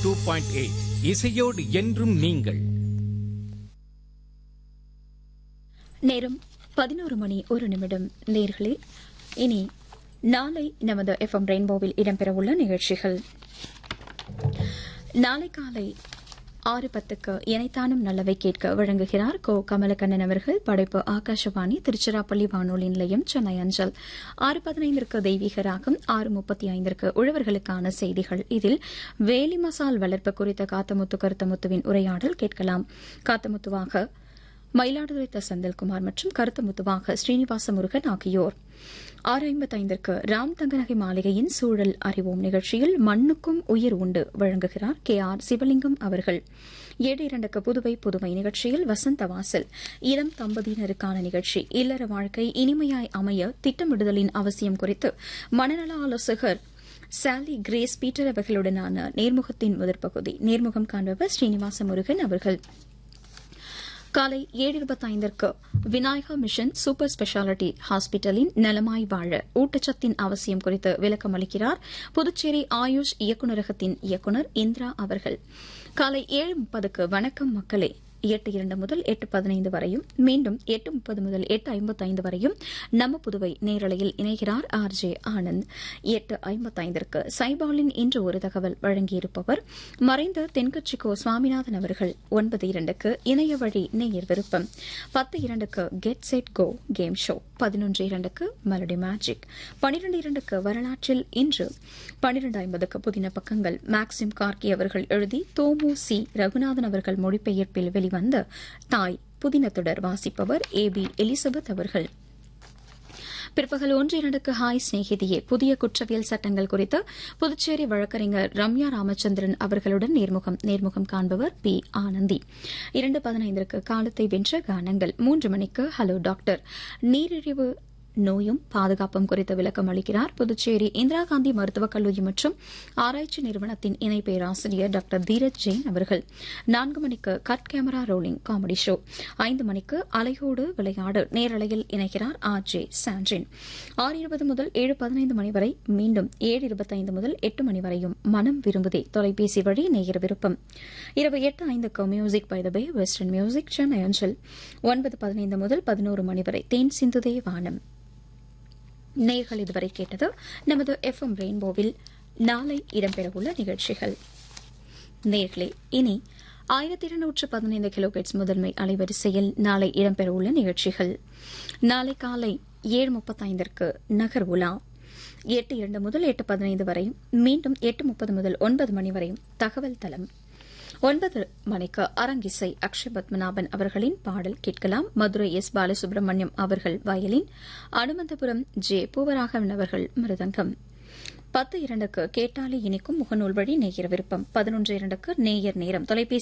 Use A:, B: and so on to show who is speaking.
A: two point eight இசையோடு என்றும் நீங்கள்
B: நேரம் பதினோரு மணி ஒரு நிமிடம் நேர்களே இனி நாளை நமது எஃப்எம் ரெயின்போவில் இடம்பெறவுள்ள நிகழ்ச்சிகள் நாளை காலை ஆறு பத்துக்கு இணைத்தானும் நல்லவை கேட்க வழங்குகிறார் கோ கமலக்கண்ணன் அவர்கள் படைப்பு ஆகாஷவாணி திருச்சிராப்பள்ளி வானொலி நிலையம் சென்னை அஞ்சல் ஆறு பதினைந்திற்கு தெய்வீக ராகம் ஆறு முப்பத்தி ஐந்திற்கு உழவர்களுக்கான செய்திகள் இதில் வேலி மசால் வளர்ப்பு குறித்த காத்தமுத்து கருத்தமுத்துவின் உரையாடல் கேட்கலாம் காத்தமுத்துவாக மயிலாடுதுறை த செந்தில்குமார் மற்றும் கருத்தமுத்துவாக ஸ்ரீனிவாச முருகன் ஆகியோர் ஆறு ஐம்பத்தைந்திற்கு ராம் தங்கநகை மாளிகையின் சூழல் அறிவோம் நிகழ்ச்சியில் மண்ணுக்கும் உயிர் உண்டு வழங்குகிறார் கே ஆர் சிவலிங்கம் அவர்கள் ஏழு இரண்டுக்கு புதுவை புதுமை நிகழ்ச்சியில் வசந்த வாசல் இளம் தம்பதியினருக்கான நிகழ்ச்சி இல்லற வாழ்க்கை இனிமையாய் அமைய திட்டமிடுதலின் அவசியம் குறித்து மனநல ஆலோசகர் சாலி கிரேஸ் பீட்டர் அவர்களுடனான நேர்முகத்தின் முதற்பகுதி நேர்முகம் காண்பவர் ஸ்ரீனிவாச முருகன் அவர்கள் காலை ஏழு இருபத்தைந்திற்கு விநாயகா மிஷன் சூப்பர் ஸ்பெஷாலிட்டி ஹாஸ்பிட்டலின் நலமாய் வாழ ஊட்டச்சத்தின் அவசியம் குறித்து விளக்கம் அளிக்கிறார் புதுச்சேரி ஆயுஷ் இயக்குநரகத்தின் இயக்குநர் இந்திரா அவர்கள் காலை ஏழு முப்பதுக்கு வணக்கம் மக்களே எட்டு இரண்டு முதல் எட்டு பதினைந்து வரையும் மீண்டும் எட்டு முப்பது முதல் எட்டு ஐம்பத்தைந்து வரையும் நம்ம புதுவை நேரலையில் இணைகிறார் ஆர் ஜே ஆனந்த் எட்டு ஐம்பத்தைந்திற்கு சைபாலின் இன்று ஒரு தகவல் வழங்கியிருப்பவர் மறைந்த தென்கட்சிக்கோ சுவாமிநாதன் அவர்கள் ஒன்பது இரண்டுக்கு இணைய வழி நேயர் விருப்பம் பத்து இரண்டுக்கு get set go game show பதினொன்று இரண்டுக்கு மெலடி மேஜிக் பனிரெண்டு இரண்டுக்கு வரலாற்றில் இன்று பனிரெண்டு ஐம்பதுக்கு புதின பக்கங்கள் மேக்சிம் கார்கி அவர்கள் எழுதி தோமு சி ரகுநாதன் அவர்கள் மொழிபெயர்ப்பில் வெளிவந்த தாய் புதின தொடர் வாசிப்பவர் ஏ பி எலிசபெத் அவர்கள் பிற்பகல் ஒன்று இரண்டுக்கு ஹாய் சிநேகிதியே புதிய குற்றவியல் சட்டங்கள் குறித்து புதுச்சேரி வழக்கறிஞர் ரம்யா ராமச்சந்திரன் அவர்களுடன் நேர்முகம் நேர்முகம் காண்பவர் பி ஆனந்தி இரண்டு பதினைந்திற்கு காலத்தை வென்ற கானங்கள் மூன்று மணிக்கு ஹலோ டாக்டர் நீரிழிவு நோயும் பாதுகாப்பும் குறித்த விளக்கம் அளிக்கிறார் புதுச்சேரி இந்திரா காந்தி மருத்துவக் கல்லூரி மற்றும் ஆராய்ச்சி நிறுவனத்தின் இணை பேராசிரியர் டாக்டர் தீரஜ் ஜெயின் அவர்கள் நான்கு மணிக்கு cut camera rolling comedy show ஐந்து மணிக்கு அலையோடு விளையாடு நேரலையில் இணைகிறார் ஆர் ஜே சாண்ட்ரின் ஆறு இருபது முதல் ஏழு பதினைந்து மணி வரை மீண்டும் ஏழு இருபத்தைந்து முதல் எட்டு மணி வரையும் மனம் விரும்புதே தொலைபேசி வழி நேயர் விருப்பம் இரவு எட்டு ஐந்துக்கு music by the bay western music Chennai அஞ்சல் ஒன்பது பதினைந்து முதல் பதினோரு மணி வரை தேன் சிந்துதே வானம் நேர்கள் இதுவரை கேட்டது நமது எஃப்எம் ரெயின்போவில் நாளை இடம்பெறவுள்ள நிகழ்ச்சிகள் நேர்களே இனி ஆயிரத்தி இருநூற்று பதினைந்து கிலோகிட்ஸ் முதன்மை அலைவரிசையில் நாளை இடம்பெறவுள்ள நிகழ்ச்சிகள் நாளை காலை ஏழு முப்பத்தைந்திற்கு நகர் உலா எட்டு இரண்டு முதல் எட்டு பதினைந்து வரையும் மீண்டும் எட்டு முப்பது முதல் ஒன்பது மணி வரையும் தகவல் தளம் ஒன்பது மணிக்கு அரங்கிசை அக்ஷய் பத்மநாபன் அவர்களின் பாடல் கேட்கலாம் மதுரை எஸ் பாலசுப்ரமணியம் அவர்கள் வயலின் அனுமந்தபுரம் ஜே பூவராகவன் அவர்கள் மிருதங்கம் பத்து இரண்டுக்கு கேட்டாலே இனிக்கும் முகநூல் வழி நேயர் விருப்பம் பதினொன்று இரண்டுக்கு நேயர் நேரம் தொலைபேசி